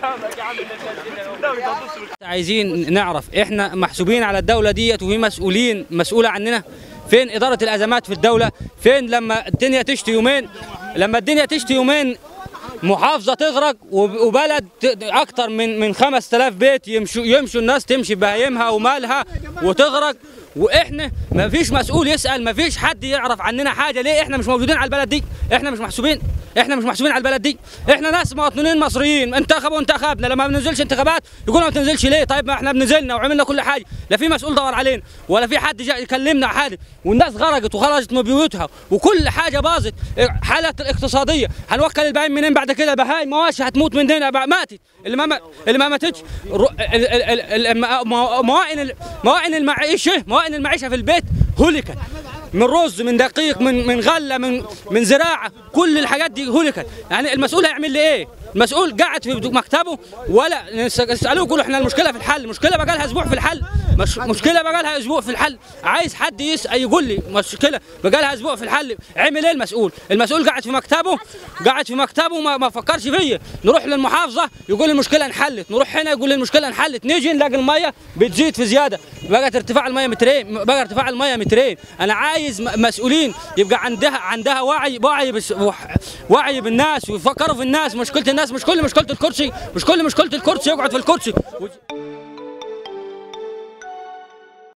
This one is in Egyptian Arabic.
عايزين نعرف احنا محسوبين على الدوله ديت وفي مسؤولين مسؤوله عننا فين اداره الازمات في الدوله فين لما الدنيا تشتي يومين لما الدنيا تشتي يومين محافظه تغرق وب- وبلد ت- اكتر من من 5000 بيت يمشوا يمشوا الناس تمشي بهايمها ومالها وتغرق واحنا ما فيش مسؤول يسال ما فيش حد يعرف عننا حاجه ليه احنا مش موجودين على البلد دي احنا مش محسوبين احنا مش محسوبين على البلد دي احنا ناس مواطنين مصريين انتخبوا انتخبنا لما بننزلش انتخابات يقولوا ما بتنزلش ليه طيب ما احنا بنزلنا وعملنا كل حاجه لا في مسؤول دور علينا ولا في حد جاء يكلمنا عن حاجه والناس غرقت وخرجت من بيوتها وكل حاجه باظت حالة الاقتصاديه هنوكل البهايم منين بعد كده بهايم مواشي هتموت مننا بقى- ماتت اللي ما اللي ما ماتتش رو- ال- ال- ال- ال- مو- مو- موائن ال- موائن المعيشه موائن المعيشه في البيت هلكت من رز من دقيق من من غله من من زراعه كل الحاجات دي هلكت يعني المسؤول هيعمل لي ايه المسؤول قاعد في مكتبه ولا يسالوه يقولوا احنا المشكله في الحل المشكله بقى لها اسبوع في الحل مش مشكله بقى لها اسبوع في الحل عايز حد يسال يقول لي مشكله بقى لها اسبوع في الحل عمل ايه المسؤول المسؤول قاعد في مكتبه قاعد في مكتبه ما, ما فكرش فيا نروح للمحافظه يقول المشكله انحلت نروح هنا يقول المشكله انحلت نيجي نلاقي الميه بتزيد في زياده بقت ارتفاع الميه مترين بقى ارتفاع الميه مترين انا عايز م- مسؤولين يبقى عندها عندها وعي وعي بس وح- وعي بالناس ويفكروا في الناس مشكله الناس مش كل مشكله الكرسي مش كل مشكله الكرسي يقعد في الكرسي